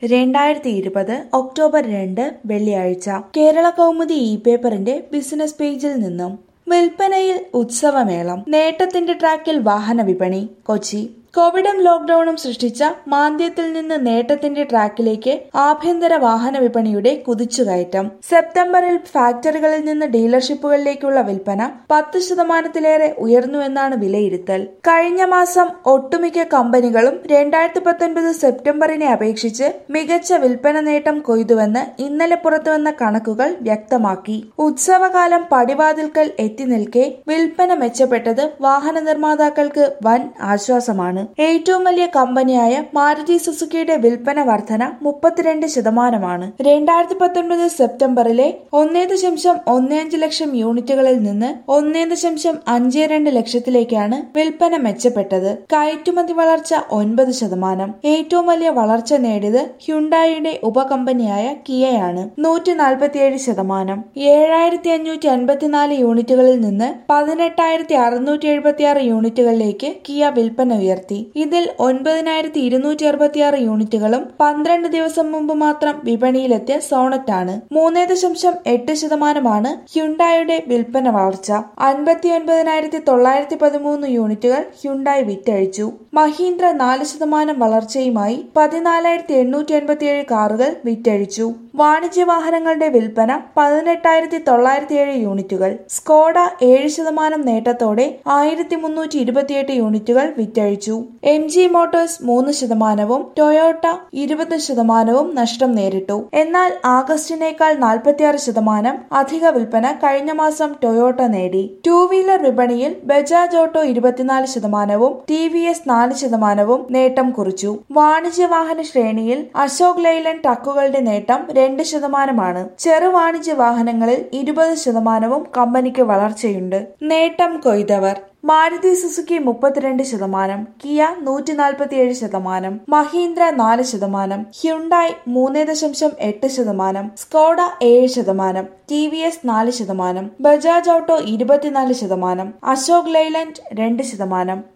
രണ്ടായിരത്തി ഇരുപത് ഒക്ടോബർ രണ്ട് വെള്ളിയാഴ്ച കേരള കൗമുദി ഇ പേപ്പറിന്റെ ബിസിനസ് പേജിൽ നിന്നും വിൽപ്പനയിൽ ഉത്സവമേളം നേട്ടത്തിന്റെ ട്രാക്കിൽ വാഹന വിപണി കൊച്ചി കോവിഡും ലോക്ഡൌണും സൃഷ്ടിച്ച മാന്ദ്യത്തിൽ നിന്ന് നേട്ടത്തിന്റെ ട്രാക്കിലേക്ക് ആഭ്യന്തര വാഹന വിപണിയുടെ കുതിച്ചുകയറ്റം സെപ്റ്റംബറിൽ ഫാക്ടറികളിൽ നിന്ന് ഡീലർഷിപ്പുകളിലേക്കുള്ള വിൽപ്പന പത്ത് ശതമാനത്തിലേറെ ഉയർന്നുവെന്നാണ് വിലയിരുത്തൽ കഴിഞ്ഞ മാസം ഒട്ടുമിക്ക കമ്പനികളും രണ്ടായിരത്തി പത്തൊൻപത് സെപ്റ്റംബറിനെ അപേക്ഷിച്ച് മികച്ച വിൽപ്പന നേട്ടം കൊയ്തുവെന്ന് ഇന്നലെ പുറത്തുവന്ന കണക്കുകൾ വ്യക്തമാക്കി ഉത്സവകാലം പടിവാതിൽക്കൽ എത്തി നിൽക്കെ വിൽപ്പന മെച്ചപ്പെട്ടത് വാഹന നിർമ്മാതാക്കൾക്ക് വൻ ആശ്വാസമാണ് ഏറ്റവും വലിയ കമ്പനിയായ മാരുതി സുസുക്കിയുടെ വിൽപ്പന വർധന മുപ്പത്തിരണ്ട് ശതമാനമാണ് രണ്ടായിരത്തി പത്തൊൻപത് സെപ്റ്റംബറിലെ ഒന്നേ ദശാംശം ഒന്നേ അഞ്ച് ലക്ഷം യൂണിറ്റുകളിൽ നിന്ന് ഒന്നേ ദശാംശം അഞ്ച് രണ്ട് ലക്ഷത്തിലേക്കാണ് വിൽപ്പന മെച്ചപ്പെട്ടത് കയറ്റുമതി വളർച്ച ഒൻപത് ശതമാനം ഏറ്റവും വലിയ വളർച്ച നേടിയത് ഹ്യുണ്ടായിയുടെ ഉപകമ്പനിയായ കിയയാണ് നൂറ്റി നാൽപ്പത്തിയേഴ് ശതമാനം ഏഴായിരത്തി അഞ്ഞൂറ്റി അൻപത്തിനാല് യൂണിറ്റുകളിൽ നിന്ന് പതിനെട്ടായിരത്തി അറുന്നൂറ്റി എഴുപത്തിയാറ് യൂണിറ്റുകളിലേക്ക് കിയ വിൽപ്പന ഉയർത്തി ഇതിൽ ഒൻപതിനായിരത്തി ഇരുന്നൂറ്റി അറുപത്തിയാറ് യൂണിറ്റുകളും പന്ത്രണ്ട് ദിവസം മുമ്പ് മാത്രം വിപണിയിലെത്തിയ സോണറ്റാണ് മൂന്ന് ദശാംശം എട്ട് ശതമാനമാണ് ഹ്യുണ്ടായുടെ വിൽപ്പന വളർച്ച അൻപത്തി ഒൻപതിനായിരത്തി തൊള്ളായിരത്തി പതിമൂന്ന് യൂണിറ്റുകൾ ഹ്യുണ്ടായി വിറ്റഴിച്ചു മഹീന്ദ്ര നാല് ശതമാനം വളർച്ചയുമായി പതിനാലായിരത്തി എണ്ണൂറ്റി എൺപത്തിയേഴ് കാറുകൾ വിറ്റഴിച്ചു വാണിജ്യ വാഹനങ്ങളുടെ വിൽപ്പന പതിനെട്ടായിരത്തി തൊള്ളായിരത്തി ഏഴ് യൂണിറ്റുകൾ സ്കോഡ ഏഴ് ശതമാനം നേട്ടത്തോടെ ആയിരത്തി മുന്നൂറ്റി ഇരുപത്തിയെട്ട് യൂണിറ്റുകൾ വിറ്റഴിച്ചു എം ജി മോട്ടോഴ്സ് മൂന്ന് ശതമാനവും ടൊയോട്ട ഇരുപത് ശതമാനവും നഷ്ടം നേരിട്ടു എന്നാൽ ആഗസ്റ്റിനേക്കാൾ നാൽപ്പത്തിയാറ് ശതമാനം അധിക വിൽപ്പന കഴിഞ്ഞ മാസം ടൊയോട്ട നേടി ടൂ വീലർ വിപണിയിൽ ബജാജ് ഓട്ടോ ഇരുപത്തിനാല് ശതമാനവും ടി വി എസ് നാല് ശതമാനവും നേട്ടം കുറിച്ചു വാണിജ്യ വാഹന ശ്രേണിയിൽ അശോക് ലൈലൻ ട്രക്കുകളുടെ നേട്ടം രണ്ട് ശതമാനമാണ് ചെറു വാണിജ്യ വാഹനങ്ങളിൽ ഇരുപത് ശതമാനവും കമ്പനിക്ക് വളർച്ചയുണ്ട് നേട്ടം കൊയ്തവർ മാരുതി സുസുക്കി മുപ്പത്തിരണ്ട് ശതമാനം കിയ നൂറ്റി നാൽപ്പത്തിയേഴ് ശതമാനം മഹീന്ദ്ര നാല് ശതമാനം ഹ്യുണ്ടായി മൂന്ന് ദശാംശം എട്ട് ശതമാനം സ്കോഡ ഏഴ് ശതമാനം ടി വി എസ് നാല് ശതമാനം ബജാജ് ഓട്ടോ ഇരുപത്തിനാല് ശതമാനം അശോക് ലൈലൻഡ് രണ്ട് ശതമാനം